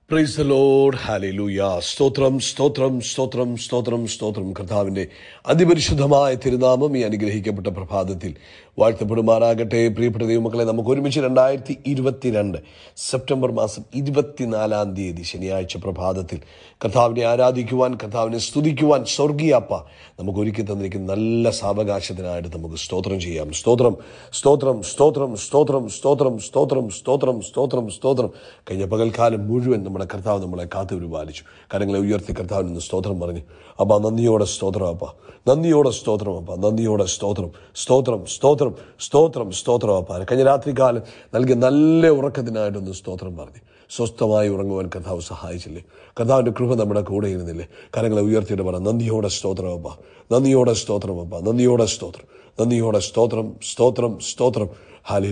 praise the Lord ഹാലൂയ സ്തോത്രം സ്തോത്രം സ്തോത്രം സ്തോത്രം സ്തോത്രം കർത്താവിന്റെ അതിപരിശുദ്ധമായ തിരുനാമം ഈ അനുഗ്രഹിക്കപ്പെട്ട പ്രഭാതത്തിൽ വാഴ്ത്തപ്പെടുമാറാകട്ടെ പ്രിയപ്പെട്ട ദൈവമക്കളെ നമുക്ക് ഒരുമിച്ച് രണ്ടായിരത്തി ഇരുപത്തിരണ്ട് സെപ്റ്റംബർ മാസം ഇരുപത്തിനാലാം തീയതി ശനിയാഴ്ച പ്രഭാതത്തിൽ കർത്താവിനെ ആരാധിക്കുവാൻ കർത്താവിനെ സ്തുതിക്കുവാൻ സ്വർഗീയപ്പ നമുക്ക് ഒരുക്കി തന്നിരിക്കുന്ന നല്ല സാവകാശത്തിനായിട്ട് നമുക്ക് സ്തോത്രം ചെയ്യാം സ്തോത്രം സ്തോത്രം സ്തോത്രം സ്തോത്രം സ്തോത്രം സ്തോത്രം സ്തോത്രം സ്തോത്രം സ്തോത്രം കഴിഞ്ഞ പകൽക്കാലം മുഴുവൻ നമ്മുടെ കർത്താവ് നമ്മളെ കാത്തു പരിപാലിച്ചു കാര്യങ്ങളെ ഉയർത്തി കർത്താവിൽ നിന്ന് സ്തോത്രം പറഞ്ഞു അപ്പ നന്ദിയോടെ സ്തോത്രം അപ്പ നന്ദിയോടെ സ്തോത്രം അപ്പ നന്ദിയോടെ സ്തോത്രം സ്തോത്രം സ്തോത്രം സ്തോത്രം സ്തോത്രം അപ്പ കഴിഞ്ഞ രാത്രികാലം നൽകിയ നല്ല ഉറക്കത്തിനായിട്ടൊന്ന് സ്തോത്രം പറഞ്ഞു സ്വസ്ഥമായി ഉറങ്ങുവാൻ കർത്താവ് സഹായിച്ചില്ലേ കർത്താവിന്റെ കൃപ നമ്മുടെ കൂടെ ഇരുന്നില്ലേ കരങ്ങളെ ഉയർത്തിയിട്ട് പറ നന്ദിയോടെ സ്തോത്രം അപ്പ നന്ദിയോടെ സ്തോത്രം അപ്പ നന്ദിയോടെ സ്തോത്രം നന്ദിയോടെ സ്തോത്രം സ്തോത്രം സ്തോത്രം ഹാലി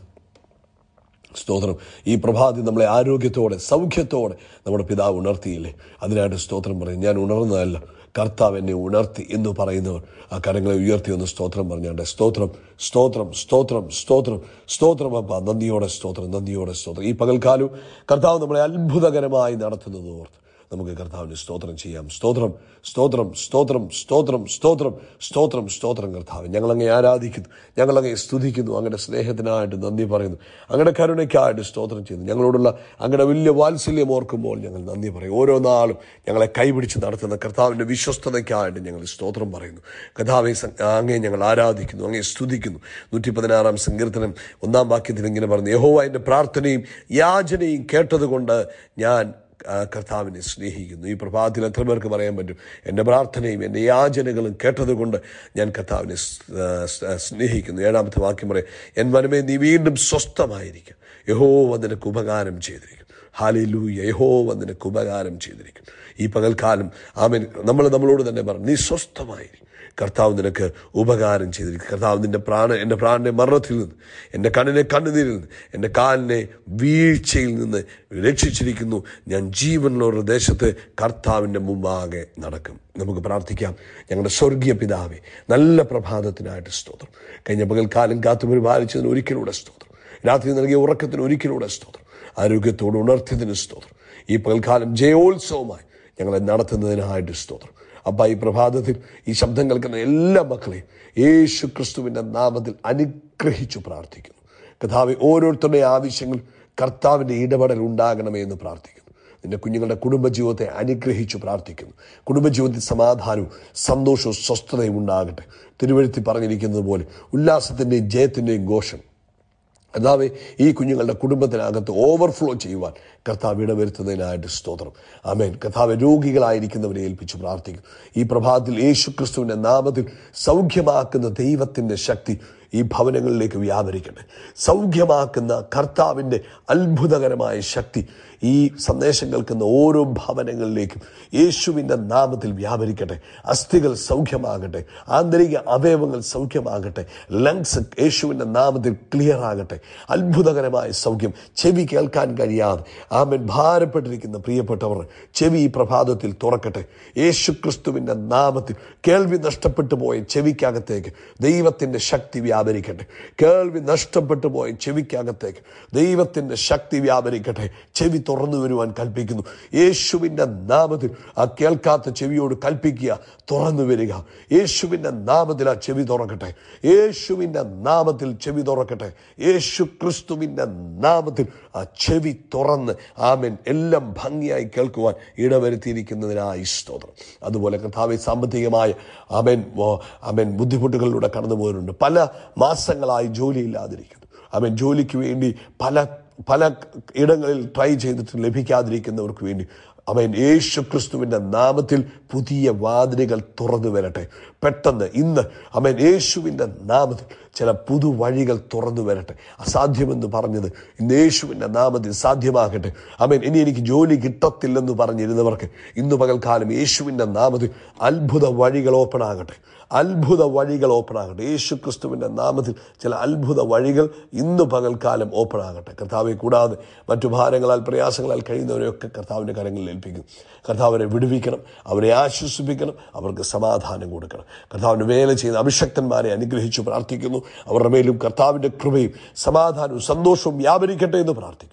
സ്തോത്രം ഈ പ്രഭാതി നമ്മളെ ആരോഗ്യത്തോടെ സൗഖ്യത്തോടെ നമ്മുടെ പിതാവ് ഉണർത്തിയില്ലേ അതിനായിട്ട് സ്തോത്രം പറയും ഞാൻ ഉണർന്നതല്ല കർത്താവ് എന്നെ ഉണർത്തി എന്ന് പറയുന്നവർ ആ കരങ്ങളെ ഉയർത്തി ഒന്ന് സ്തോത്രം പറഞ്ഞാണ്ട് സ്തോത്രം സ്തോത്രം സ്തോത്രം സ്തോത്രം സ്തോത്രം അപ്പ നന്ദിയോടെ സ്തോത്രം നന്ദിയോടെ സ്തോത്രം ഈ പകൽക്കാലവും കർത്താവ് നമ്മളെ അത്ഭുതകരമായി നടത്തുന്നത് ഓർത്ത് നമുക്ക് കർത്താവിന് സ്തോത്രം ചെയ്യാം സ്തോത്രം സ്തോത്രം സ്തോത്രം സ്തോത്രം സ്തോത്രം സ്തോത്രം സ്തോത്രം കർത്താവ് ഞങ്ങളങ്ങെ ആരാധിക്കുന്നു ഞങ്ങളങ്ങെ സ്തുതിക്കുന്നു അങ്ങയുടെ സ്നേഹത്തിനായിട്ട് നന്ദി പറയുന്നു അങ്ങയുടെ കരുണയ്ക്കായിട്ട് സ്തോത്രം ചെയ്യുന്നു ഞങ്ങളോടുള്ള അങ്ങയുടെ വലിയ വാത്സല്യം ഓർക്കുമ്പോൾ ഞങ്ങൾ നന്ദി പറയും ഓരോ നാളും ഞങ്ങളെ കൈപിടിച്ച് നടത്തുന്ന കർത്താവിൻ്റെ വിശ്വസ്തതയ്ക്കായിട്ട് ഞങ്ങൾ സ്തോത്രം പറയുന്നു കർത്താവെ സ- അങ്ങേ ഞങ്ങൾ ആരാധിക്കുന്നു അങ്ങേ സ്തുതിക്കുന്നു നൂറ്റി പതിനാറാം സങ്കീർത്തനം ഒന്നാം വാക്യത്തിൽ ഇങ്ങനെ പറഞ്ഞു യഹോവ എൻ്റെ പ്രാർത്ഥനയും യാചനയും കേട്ടതുകൊണ്ട് ഞാൻ ആ, കർത്താവിനെ സ്നേഹിക്കുന്നു ഈ പ്രഭാതത്തിൽ എത്ര പേർക്ക് പറയാൻ പറ്റും എൻ്റെ പ്രാർത്ഥനയും എൻ്റെ യാചനകളും കേട്ടതുകൊണ്ട് ഞാൻ കർത്താവിനെ സ്- ആ, സ്- സ്നേഹിക്കുന്നു ഏഴാമത്തെ വാക്യം പറയാം എൻ മനമേ നീ വീണ്ടും സ്വസ്ഥമായിരിക്കും യഹോവ നിനക്ക് ഉപകാരം ചെയ്തിരിക്കും ഹാലിലൂയ യഹോവ നിനക്ക് ഉപകാരം ചെയ്തിരിക്കും ഈ പകൽക്കാലം ആമൻ നമ്മൾ നമ്മളോട് തന്നെ പറഞ്ഞു നീ സ്വസ്ഥമായിരിക്കും കർത്താവ് നിനക്ക് ഉപകാരം ചെയ്തിരിക്കും കർത്താവ് നിന്റെ പ്രാണ എൻ്റെ പ്രാണനെ മരണത്തിൽ നിന്ന് എൻ്റെ കണ്ണിനെ കണ്ണുനീരിൽ നിന്ന് എൻ്റെ കാലിനെ വീഴ്ചയിൽ നിന്ന് രക്ഷിച്ചിരിക്കുന്നു ഞാൻ ജീവനുള്ള ഒരു ദേശത്ത് കർത്താവിൻ്റെ മുമ്പാകെ നടക്കും നമുക്ക് പ്രാർത്ഥിക്കാം ഞങ്ങളുടെ സ്വർഗീയ പിതാവെ നല്ല പ്രഭാതത്തിനായിട്ട് സ്തോത്രം കഴിഞ്ഞ പകൽക്കാലം കാത്തു പരിപാലിച്ചതിന് ഒരിക്കലൂടെ സ്തോത്രം രാത്രി നൽകിയ ഉറക്കത്തിന് ഒരിക്കലൂടെ സ്തോത്രം ആരോഗ്യത്തോട് ഉണർത്തിയതിന് സ്തോത്രം ഈ പകൽക്കാലം ജയോത്സവമായി ഞങ്ങളെ നടത്തുന്നതിനായിട്ട് സ്തോത്രം അപ്പ ഈ പ്രഭാതത്തിൽ ഈ ശബ്ദം കേൾക്കുന്ന എല്ലാ മക്കളെയും യേശു ക്രിസ്തുവിൻ്റെ നാമത്തിൽ അനുഗ്രഹിച്ചു പ്രാർത്ഥിക്കുന്നു കഥാവെ ഓരോരുത്തരുടെ ആവശ്യങ്ങൾ കർത്താവിൻ്റെ ഇടപെടൽ ഉണ്ടാകണമേ എന്ന് പ്രാർത്ഥിക്കുന്നു നിന്റെ കുഞ്ഞുങ്ങളുടെ കുടുംബജീവിതത്തെ അനുഗ്രഹിച്ചു പ്രാർത്ഥിക്കുന്നു കുടുംബജീവിതത്തിൽ സമാധാനവും സന്തോഷവും സ്വസ്ഥതയും ഉണ്ടാകട്ടെ തിരുവഴുത്തി പറഞ്ഞിരിക്കുന്നത് പോലെ ഉല്ലാസത്തിൻ്റെയും ജയത്തിൻ്റെയും ഘോഷം കർത്താവെ ഈ കുഞ്ഞുങ്ങളുടെ കുടുംബത്തിനകത്ത് ഓവർഫ്ലോ ചെയ്യുവാൻ കർത്താവ് ഇടവരുത്തുന്നതിനായിട്ട് സ്തോത്രം ആമേൻ കർത്താവ് രോഗികളായിരിക്കുന്നവരെ ഏൽപ്പിച്ച് പ്രാർത്ഥിക്കും ഈ പ്രഭാതത്തിൽ യേശു ക്രിസ്തുവിൻ്റെ നാമത്തിൽ സൗഖ്യമാക്കുന്ന ദൈവത്തിൻ്റെ ശക്തി ഈ ഭവനങ്ങളിലേക്ക് വ്യാപരിക്കട്ടെ സൗഖ്യമാക്കുന്ന കർത്താവിൻ്റെ അത്ഭുതകരമായ ശക്തി ഈ സന്ദേശം കേൾക്കുന്ന ഓരോ ഭവനങ്ങളിലേക്കും യേശുവിൻ്റെ നാമത്തിൽ വ്യാപരിക്കട്ടെ അസ്ഥികൾ സൗഖ്യമാകട്ടെ ആന്തരിക അവയവങ്ങൾ സൗഖ്യമാകട്ടെ ലങ്സ് യേശുവിൻ്റെ നാമത്തിൽ ക്ലിയർ ആകട്ടെ അത്ഭുതകരമായ സൗഖ്യം ചെവി കേൾക്കാൻ കഴിയാതെ ആമൻ ഭാരപ്പെട്ടിരിക്കുന്ന പ്രിയപ്പെട്ടവർ ചെവി ഈ പ്രഭാതത്തിൽ തുറക്കട്ടെ യേശു ക്രിസ്തുവിൻ്റെ നാമത്തിൽ കേൾവി നഷ്ടപ്പെട്ടു പോയ ചെവിക്കകത്തേക്ക് ദൈവത്തിൻ്റെ ശക്തി വ്യാപരിക്കട്ടെ കേൾവി നഷ്ടപ്പെട്ടു പോയ ചെവിക്കകത്തേക്ക് ദൈവത്തിൻ്റെ ശക്തി വ്യാപരിക്കട്ടെ ചെവി തുറന്നു വരുവാൻ കൽപ്പിക്കുന്നു യേശുവിൻ്റെ നാമത്തിൽ ആ കേൾക്കാത്ത ചെവിയോട് കൽപ്പിക്കുക തുറന്നു വരിക യേശുവിൻ്റെ നാമത്തിൽ ആ ചെവി തുറക്കട്ടെ യേശുവിൻ്റെ നാമത്തിൽ ചെവി തുറക്കട്ടെ യേശു ക്രിസ്തുവിൻ്റെ നാമത്തിൽ ആ ചെവി തുറന്ന് ആമൻ എല്ലാം ഭംഗിയായി കേൾക്കുവാൻ ഇടവരുത്തിയിരിക്കുന്നതിനായി സ്തോത്രം അതുപോലെ കർത്താവ് സാമ്പത്തികമായ ആമൻ ആമൻ ബുദ്ധിമുട്ടുകളിലൂടെ കടന്നു പോയിട്ടുണ്ട് പല മാസങ്ങളായി ജോലിയില്ലാതിരിക്കുന്നു അവൻ ജോലിക്ക് വേണ്ടി പല പല ഇടങ്ങളിൽ ട്രൈ ചെയ്തിട്ട് ലഭിക്കാതിരിക്കുന്നവർക്ക് വേണ്ടി അവൻ യേശു ക്രിസ്തുവിൻ്റെ നാമത്തിൽ പുതിയ വാതിലുകൾ തുറന്നു വരട്ടെ പെട്ടെന്ന് ഇന്ന് അവൻ യേശുവിൻ്റെ നാമത്തിൽ ചില പുതുവഴികൾ തുറന്നു വരട്ടെ അസാധ്യമെന്ന് പറഞ്ഞത് ഇന്ന് യേശുവിൻ്റെ നാമത്തിൽ സാധ്യമാകട്ടെ അവൻ ഇനി എനിക്ക് ജോലി കിട്ടത്തില്ലെന്ന് പറഞ്ഞിരുന്നവർക്ക് ഇന്ന് പകൽക്കാലം യേശുവിൻ്റെ നാമത്തിൽ അത്ഭുത വഴികൾ ഓപ്പൺ ആകട്ടെ അത്ഭുത വഴികൾ ഓപ്പൺ ആകട്ടെ യേശു ക്രിസ്തുവിൻ്റെ നാമത്തിൽ ചില അത്ഭുത വഴികൾ ഇന്ന് പകൽക്കാലം ഓപ്പൺ ആകട്ടെ കർത്താവെ കൂടാതെ മറ്റു ഭാരങ്ങളാൽ പ്രയാസങ്ങളാൽ കഴിയുന്നവരെയൊക്കെ കർത്താവിൻ്റെ കരങ്ങളിൽ ഏൽപ്പിക്കും കർത്താവിനെ വിടുവിക്കണം അവരെ ആശ്വസിപ്പിക്കണം അവർക്ക് സമാധാനം കൊടുക്കണം കർത്താവിന് വേല ചെയ്യുന്ന അഭിഷക്തന്മാരെ അനുഗ്രഹിച്ചു പ്രാർത്ഥിക്കുന്നു അവരുടെ മേലും കർത്താവിൻ്റെ കൃപയും സമാധാനവും സന്തോഷവും വ്യാപരിക്കട്ടെ എന്ന് പ്രാർത്ഥിക്കുന്നു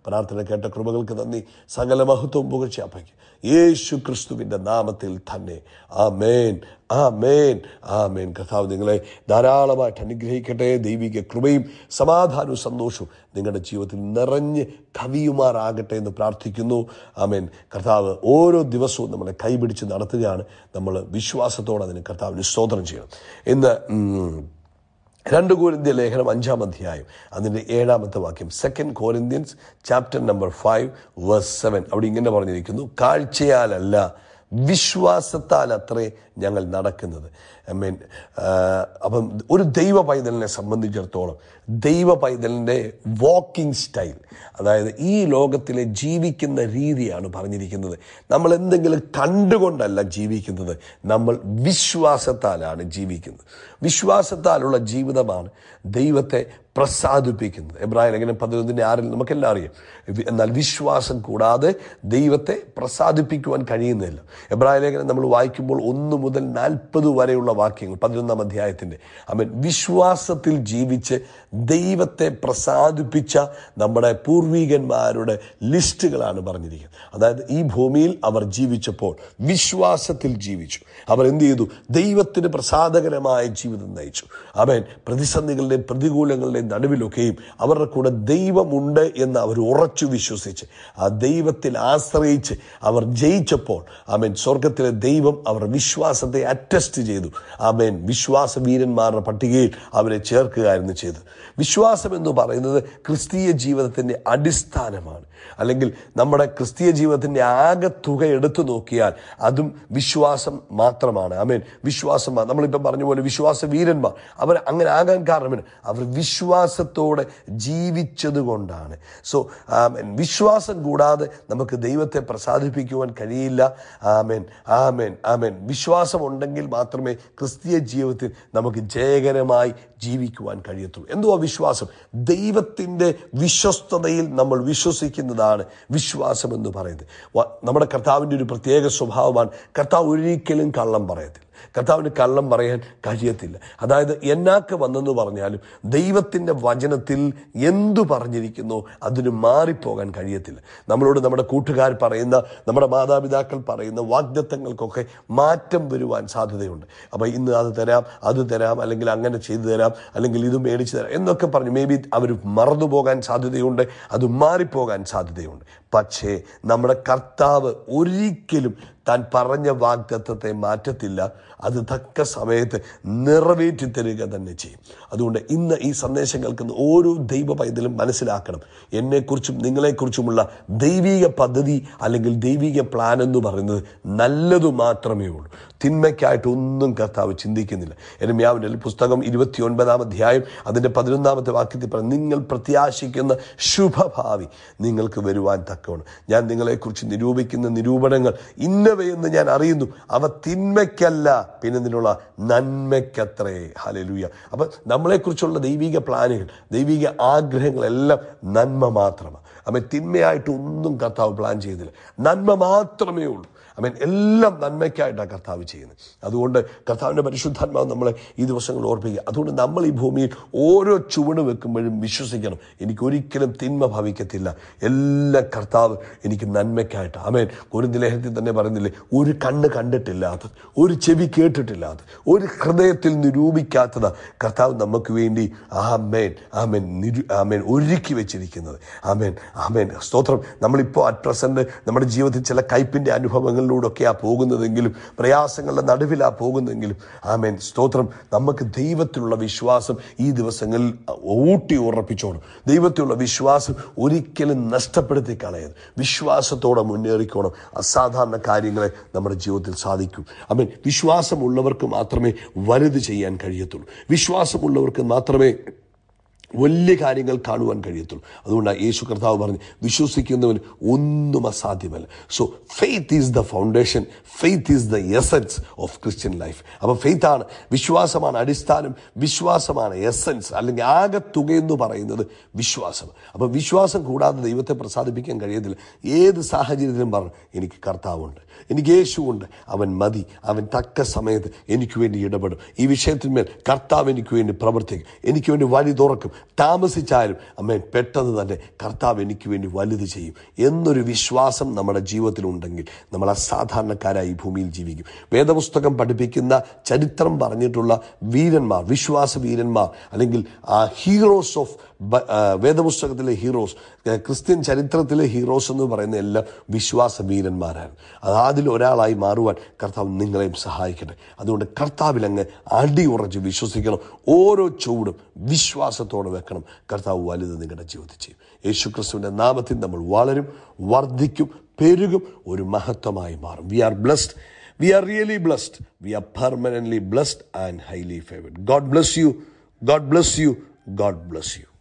പ്രാർത്ഥന കേട്ട കൃപകൾക്ക് നന്ദി സകല മഹത്വവും പുകഴ്ച അപ്പയ്ക്ക് യേശു ക്രിസ്തുവിൻ്റെ നാമത്തിൽ തന്നെ ആമേൻ ആമേൻ ആമേൻ കർത്താവ് നിങ്ങളെ ധാരാളമായിട്ട് അനുഗ്രഹിക്കട്ടെ ദൈവിക കൃപയും സമാധാനവും സന്തോഷവും നിങ്ങളുടെ ജീവിതത്തിൽ നിറഞ്ഞ് കവിയുമാറാകട്ടെ എന്ന് പ്രാർത്ഥിക്കുന്നു ആമേൻ കർത്താവ് ഓരോ ദിവസവും നമ്മളെ കൈപിടിച്ച് നടത്തുകയാണ് നമ്മൾ വിശ്വാസത്തോടെ അതിന് കർത്താവിന് സ്തോത്രം ചെയ്യണം ഇന്ന് ഉം, രണ്ട് കോരിന്ത്യ ലേഖനം അഞ്ചാം അധ്യായം അതിൻ്റെ ഏഴാമത്തെ വാക്യം second Corinthians chapter number five verse seven അവിടെ ഇങ്ങനെ പറഞ്ഞിരിക്കുന്നു കാഴ്ചയാലല്ല വിശ്വാസത്താൽ അത്രേ ഞങ്ങൾ നടക്കുന്നത് ഐ മീൻ അപ്പം ഒരു ദൈവ പൈതലിനെ സംബന്ധിച്ചിടത്തോളം ദൈവ പൈതലിൻ്റെ വാക്കിംഗ് സ്റ്റൈൽ അതായത് ഈ ലോകത്തിലെ ജീവിക്കുന്ന രീതിയാണ് പറഞ്ഞിരിക്കുന്നത് നമ്മൾ എന്തെങ്കിലും കണ്ടുകൊണ്ടല്ല ജീവിക്കുന്നത് നമ്മൾ വിശ്വാസത്താലാണ് ജീവിക്കുന്നത് വിശ്വാസത്താലുള്ള ജീവിതമാണ് ദൈവത്തെ പ്രസാദിപ്പിക്കുന്നത് എബ്രാഹിം ലേഖനം പതിനൊന്നിൻ്റെ ആറിൽ നമുക്കെല്ലാം അറിയാം വി- എന്നാൽ വിശ്വാസം കൂടാതെ ദൈവത്തെ പ്രസാദിപ്പിക്കുവാൻ കഴിയുന്നില്ല എബ്രാഹിം ലേഖനം നമ്മൾ വായിക്കുമ്പോൾ ഒന്ന് മുതൽ നാൽപ്പത് വരെയുള്ള വാക്യങ്ങൾ പതിനൊന്നാം അധ്യായത്തിൻ്റെ അവൻ വിശ്വാസത്തിൽ ജീവിച്ച് ദൈവത്തെ പ്രസാദിപ്പിച്ച നമ്മുടെ പൂർവികന്മാരുടെ ലിസ്റ്റുകളാണ് പറഞ്ഞിരിക്കുന്നത് അതായത് ഈ ഭൂമിയിൽ അവർ ജീവിച്ചപ്പോൾ വിശ്വാസത്തിൽ ജീവിച്ചു അവർ എന്ത് ചെയ്തു ദൈവത്തിന് പ്രസാദകരമായ ജീവിതം നയിച്ചു അവൻ പ്രതിസന്ധികളുടെയും പ്രതികൂലങ്ങളുടെയും നടുവിലൊക്കെയും അവരുടെ കൂടെ ദൈവമുണ്ട് എന്ന് അവർ ഉറച്ചു വിശ്വസിച്ച് ആ ദൈവത്തിൽ ആശ്രയിച്ച് അവർ ജയിച്ചപ്പോൾ ആമേൻ സ്വർഗത്തിലെ ദൈവം അവർ വിശ്വാസത്തെ അറ്റസ്റ്റ് ചെയ്തു ആമേൻ വിശ്വാസ വീരന്മാരുടെ പട്ടികയിൽ അവരെ ചേർക്കുകയായിരുന്നു ചെയ്തത് വിശ്വാസം എന്ന് പറയുന്നത് ക്രിസ്തീയ ജീവിതത്തിൻ്റെ അടിസ്ഥാനമാണ് അല്ലെങ്കിൽ നമ്മുടെ ക്രിസ്തീയ ജീവിതത്തിൻ്റെ ആകെ തുക എടുത്തു നോക്കിയാൽ അതും വിശ്വാസം മാത്രമാണ് ആമേൻ വിശ്വാസം മാ- നമ്മളിപ്പം പറഞ്ഞ പോലെ വിശ്വാസ വീരന്മാർ അവർ അങ്ങനെ ആകാൻ കാരണം അവർ വിശ്വാസത്തോടെ ജീവിച്ചത് കൊണ്ടാണ് സോ ആമേൻ വിശ്വാസം കൂടാതെ നമുക്ക് ദൈവത്തെ പ്രസാദിപ്പിക്കുവാൻ കഴിയില്ല ആമേൻ ആമേൻ ആമേൻ വിശ്വാസം ഉണ്ടെങ്കിൽ മാത്രമേ ക്രിസ്തീയ ജീവിതത്തിൽ നമുക്ക് ജയകരമായി ജീവിക്കുവാൻ കഴിയത്തുള്ളൂ എന്തുവാ വിശ്വാസം ദൈവത്തിൻ്റെ വിശ്വസ്തതയിൽ നമ്മൾ വിശ്വസിക്കുന്നതാണ് വിശ്വാസം എന്ന് പറയുന്നത് വ- നമ്മുടെ കർത്താവിൻ്റെ ഒരു പ്രത്യേക സ്വഭാവമാണ് കർത്താവ് ഒരിക്കലും കള്ളം പറയത്തില്ല കർത്താവിന് കള്ളം പറയാൻ കഴിയത്തില്ല അതായത് എന്നാക്ക് വന്നെന്ന് പറഞ്ഞാലും ദൈവത്തിൻ്റെ വചനത്തിൽ എന്തു പറഞ്ഞിരിക്കുന്നോ അതിന് മാറിപ്പോകാൻ കഴിയത്തില്ല നമ്മളോട് നമ്മുടെ കൂട്ടുകാർ പറയുന്ന നമ്മുടെ മാതാപിതാക്കൾ പറയുന്ന വാഗ്ദത്തങ്ങൾക്കൊക്കെ മാറ്റം വരുവാൻ സാധ്യതയുണ്ട് അപ്പോൾ ഇന്ന് അത് തരാം അത് തരാം അല്ലെങ്കിൽ അങ്ങനെ ചെയ്തു തരാം അല്ലെങ്കിൽ ഇത് മേടിച്ചു തരാം എന്നൊക്കെ പറഞ്ഞു മേ ബി അവർ മറന്നു പോകാൻ സാധ്യതയുണ്ട് അത് മാറിപ്പോകാൻ സാധ്യതയുണ്ട് പക്ഷേ നമ്മുടെ കർത്താവ് ഒരിക്കലും താൻ പറഞ്ഞ വാഗ്ദത്തത്തെ മാറ്റത്തില്ല അത് തക്ക സമയത്ത് നിറവേറ്റി തരിക തന്നെ ചെയ്യും അതുകൊണ്ട് ഇന്ന് ഈ സന്ദേശം കേൾക്കുന്ന ഓരോ ദൈവ പൈതലും മനസ്സിലാക്കണം എന്നെക്കുറിച്ചും നിങ്ങളെക്കുറിച്ചുമുള്ള ദൈവിക പദ്ധതി അല്ലെങ്കിൽ ദൈവിക പ്ലാൻ എന്ന് പറയുന്നത് നല്ലതു മാത്രമേ ഉള്ളൂ തിന്മയ്ക്കായിട്ട് ഒന്നും കർത്താവ് ചിന്തിക്കുന്നില്ല എരമ്യാവിൻ്റെ പുസ്തകം ഇരുപത്തി ഒൻപതാം അധ്യായം അതിൻ്റെ പതിനൊന്നാമത്തെ വാക്യത്തിൽ പറഞ്ഞു നിങ്ങൾ പ്രത്യാശിക്കുന്ന ശുഭഭാവി നിങ്ങൾക്ക് വരുവാൻ തക്കവണ്ണം ഞാൻ നിങ്ങളെക്കുറിച്ച് നിരൂപിക്കുന്ന നിരൂപണങ്ങൾ ഇന്നവയെന്ന് ഞാൻ അറിയുന്നു അവ തിന്മയ്ക്കല്ല പിന്നെ ഇതിനുള്ള നന്മയ്ക്കത്രേ ഹലലുയ അപ്പം നമ്മളെക്കുറിച്ചുള്ള ദൈവിക പ്ലാനുകൾ ദൈവിക ആഗ്രഹങ്ങളെല്ലാം നന്മ മാത്രമാണ് അവൻ തിന്മയായിട്ട് ഒന്നും കർത്താവ് പ്ലാൻ ചെയ്തില്ല നന്മ മാത്രമേ ഉള്ളൂ അവൻ എല്ലാം നന്മയ്ക്കായിട്ടാണ് കർത്താവ് ചെയ്യുന്നത് അതുകൊണ്ട് കർത്താവിൻ്റെ പരിശുദ്ധാത്മാവ് നമ്മളെ ഈ ദിവസങ്ങൾ ഓർപ്പിക്കുക അതുകൊണ്ട് നമ്മൾ ഈ ഭൂമിയിൽ ഓരോ ചുവട് വെക്കുമ്പോഴും വിശ്വസിക്കണം എനിക്ക് ഒരിക്കലും തിന്മ ഭവിക്കത്തില്ല എല്ലാം കർത്താവ് എനിക്ക് നന്മയ്ക്കായിട്ട് അവൻ ഒരു ലേഖനത്തിൽ തന്നെ പറയുന്നില്ലേ ഒരു കണ്ണ് കണ്ടിട്ടില്ലാത്തത് ഒരു ചെവി കേട്ടിട്ടില്ലാത്തത് ഒരു ഹൃദയത്തിൽ നിരൂപിക്കാത്തത് കർത്താവ് നമുക്ക് വേണ്ടി ആമേൻ ആമേൻ നിരു ആമേൻ ഒരുക്കി വെച്ചിരിക്കുന്നത് ആമേൻ ആമേൻ സ്തോത്രം നമ്മളിപ്പോൾ അറ്റ് പ്രസന്റ് നമ്മുടെ ജീവിതത്തിൽ ചില കയ്പിൻ്റെ അനുഭവങ്ങളിലൂടെയൊക്കെയാണ് പോകുന്നതെങ്കിലും പ്രയാസങ്ങളുടെ നടുവിലാണ് പോകുന്നതെങ്കിലും ആമേൻ സ്തോത്രം നമുക്ക് ദൈവത്തിലുള്ള വിശ്വാസം ഈ ദിവസങ്ങളിൽ ഊട്ടി ഉറപ്പിച്ചോണം ദൈവത്തിലുള്ള വിശ്വാസം ഒരിക്കലും നഷ്ടപ്പെടുത്തി കളയരുത് വിശ്വാസത്തോടെ മുന്നേറിക്കോണം അസാധാരണ കാര്യങ്ങളെ നമ്മുടെ ജീവിതത്തിൽ സാധിക്കൂ ആമേൻ വിശ്വാസമുള്ളവർക്ക് മാത്രമേ വലുത് ചെയ്യാൻ കഴിയത്തുള്ളൂ വിശ്വാസമുള്ളവർക്ക് മാത്രമേ വലിയ കാര്യങ്ങൾ കാണുവാൻ കഴിയത്തുള്ളൂ അതുകൊണ്ടാണ് യേശു കർത്താവ് പറഞ്ഞു വിശ്വസിക്കുന്നവന് ഒന്നും അസാധ്യമല്ല so faith is the foundation faith is the essence of Christian life അപ്പോൾ ഫെയ്ത്ത് ആണ് വിശ്വാസമാണ് അടിസ്ഥാനം വിശ്വാസമാണ് എസൻസ് അല്ലെങ്കിൽ ആകെ തുകയെന്ന് പറയുന്നത് വിശ്വാസം അപ്പോൾ വിശ്വാസം കൂടാതെ ദൈവത്തെ പ്രസാദിപ്പിക്കാൻ കഴിയത്തില്ല ഏത് സാഹചര്യത്തിലും പറഞ്ഞു എനിക്ക് കർത്താവുണ്ട് എനിക്ക് യേശുവുണ്ട് അവൻ മതി അവൻ തക്ക സമയത്ത് എനിക്ക് വേണ്ടി ഇടപെടും ഈ വിഷയത്തിന്മേൽ കർത്താവ് എനിക്ക് വേണ്ടി പ്രവർത്തിക്കും എനിക്ക് വേണ്ടി വഴി തുറക്കും താമസിച്ചാലും അമ്മേൻ പെട്ടെന്ന് തന്നെ കർത്താവ് എനിക്ക് വേണ്ടി വലുത് ചെയ്യും എന്നൊരു വിശ്വാസം നമ്മുടെ ജീവിതത്തിലുണ്ടെങ്കിൽ നമ്മൾ അസാധാരണക്കാരായി ഈ ഭൂമിയിൽ ജീവിക്കും വേദപുസ്തകം പഠിപ്പിക്കുന്ന ചരിത്രം പറഞ്ഞിട്ടുള്ള വീരന്മാർ വിശ്വാസ വീരന്മാർ അല്ലെങ്കിൽ ആ ഹീറോസ് ഓഫ് വേദപുസ്തകത്തിലെ ഹീറോസ് ഏഹ് ക്രിസ്ത്യൻ ചരിത്രത്തിലെ ഹീറോസ് എന്ന് പറയുന്ന എല്ലാം വിശ്വാസ വീരന്മാരാണ് അത് അതിൽ ഒരാളായി മാറുവാൻ കർത്താവ് നിങ്ങളെയും സഹായിക്കട്ടെ അതുകൊണ്ട് കർത്താവിൽ അങ്ങ് അടിയുറച്ച് വിശ്വസിക്കണം ഓരോ ചുവടും വിശ്വാസത്തോടെ വെക്കണം കർത്താവ് വലുത് നിങ്ങളുടെ ജീവിതത്തിൽ ചെയ്യും യേശു ക്രിസ്തുവിൻ്റെ നാമത്തിൽ നമ്മൾ വളരും വർദ്ധിക്കും പെരുകും ഒരു മഹത്വമായി മാറും we are blessed we are really blessed we are permanently blessed and highly favoured God bless you God bless you God bless U